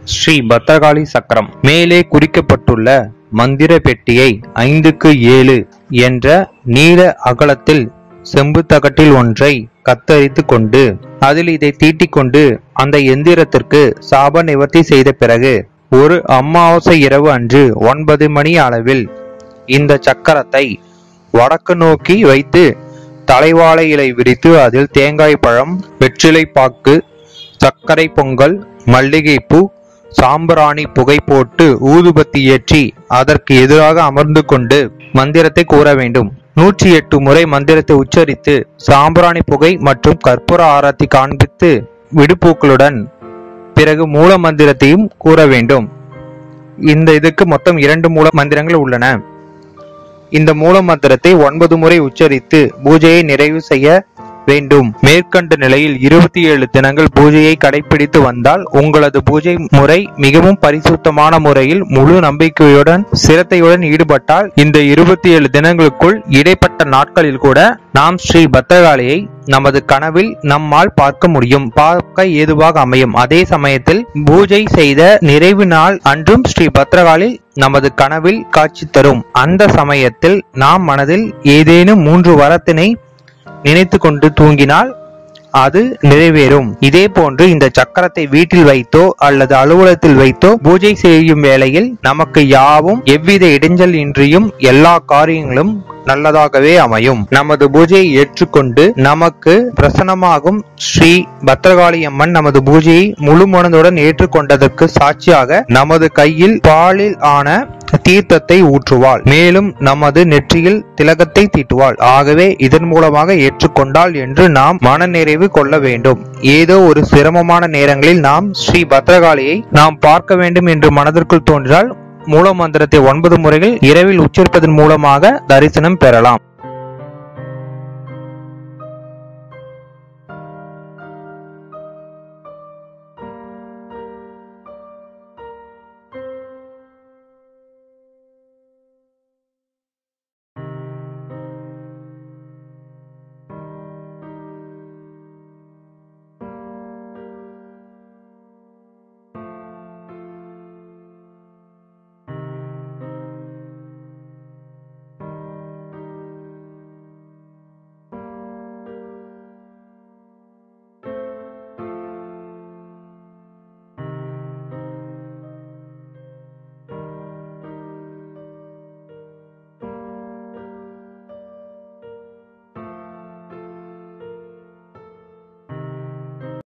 ஸ்ரீ பத்ரகாளி சக்கரம் மேலே குறிக்கப்பட்டுள்ள மந்திர பெட்டியை ஐந்துக்கு ஏழு என்ற நீள அகலத்தில் செம்பு தகட்டில் ஒன்றை கத்தரித்து கொண்டு அதில் இதை தீட்டிக் கொண்டு அந்த எந்திரத்திற்கு சாப நிவர்த்தி செய்த பிறகு ஒரு அமாவாசை இரவு அன்று ஒன்பது மணி அளவில் இந்த சக்கரத்தை வடக்கு நோக்கி வைத்து தலைவாழை இலை விரித்து அதில் தேங்காய் பழம் வெற்றிலை பாக்கு சர்க்கரை பொங்கல் மல்லிகைப்பூ சாம்பிராணி புகை போட்டு ஊதுபத்தி ஏற்றி அதற்கு எதிராக அமர்ந்து கொண்டு மந்திரத்தை கூற வேண்டும் நூற்றி எட்டு முறை மந்திரத்தை உச்சரித்து சாம்பிராணி புகை மற்றும் கற்பூர ஆரத்தி காண்பித்து விடுபூக்களுடன் பிறகு மூல மந்திரத்தையும் கூற வேண்டும் இந்த இதுக்கு மொத்தம் இரண்டு மூல மந்திரங்கள் உள்ளன இந்த மூல மந்திரத்தை ஒன்பது முறை உச்சரித்து பூஜையை நிறைவு செய்ய வேண்டும் மேற்கண்ட நிலையில் இருபத்தி ஏழு தினங்கள் பூஜையை கடைபிடித்து வந்தால் உங்களது பூஜை முறை மிகவும் பரிசுத்தமான முறையில் முழு நம்பிக்கையுடன் சிரத்தையுடன் ஈடுபட்டால் இந்த இருபத்தி ஏழு தினங்களுக்குள் இடைப்பட்ட நாட்களில் கூட நாம் ஸ்ரீ பத்திரகாளியை நமது கனவில் நம்மால் பார்க்க முடியும் பார்க்க ஏதுவாக அமையும் அதே சமயத்தில் பூஜை செய்த நிறைவு நாள் அன்றும் ஸ்ரீ பத்ரகாளி நமது கனவில் காட்சி தரும் அந்த சமயத்தில் நாம் மனதில் ஏதேனும் மூன்று வரத்தினை நினைத்து கொண்டு தூங்கினால் அது நிறைவேறும் இதே போன்று இந்த சக்கரத்தை வீட்டில் வைத்தோ அல்லது அலுவலகத்தில் வைத்தோ பூஜை செய்யும் வேளையில் நமக்கு யாவும் எவ்வித இடைஞ்சல் இன்றியும் எல்லா காரியங்களும் நல்லதாகவே அமையும் நமது பூஜையை ஏற்றுக்கொண்டு நமக்கு பிரசன்னமாகும் ஸ்ரீ பத்ரகாளி அம்மன் நமது பூஜையை முழு மனதுடன் ஏற்றுக்கொண்டதற்கு சாட்சியாக நமது கையில் பாலில் ஆன தீர்த்தத்தை ஊற்றுவாள் மேலும் நமது நெற்றியில் திலகத்தை தீட்டுவாள் ஆகவே இதன் மூலமாக ஏற்றுக்கொண்டாள் என்று நாம் மனநிறைவு கொள்ள வேண்டும் ஏதோ ஒரு சிரமமான நேரங்களில் நாம் ஸ்ரீ பத்ரகாளியை நாம் பார்க்க வேண்டும் என்று மனதிற்குள் தோன்றினால் மூல மந்திரத்தை ஒன்பது முறைகள் இரவில் உச்சரிப்பதன் மூலமாக தரிசனம் பெறலாம்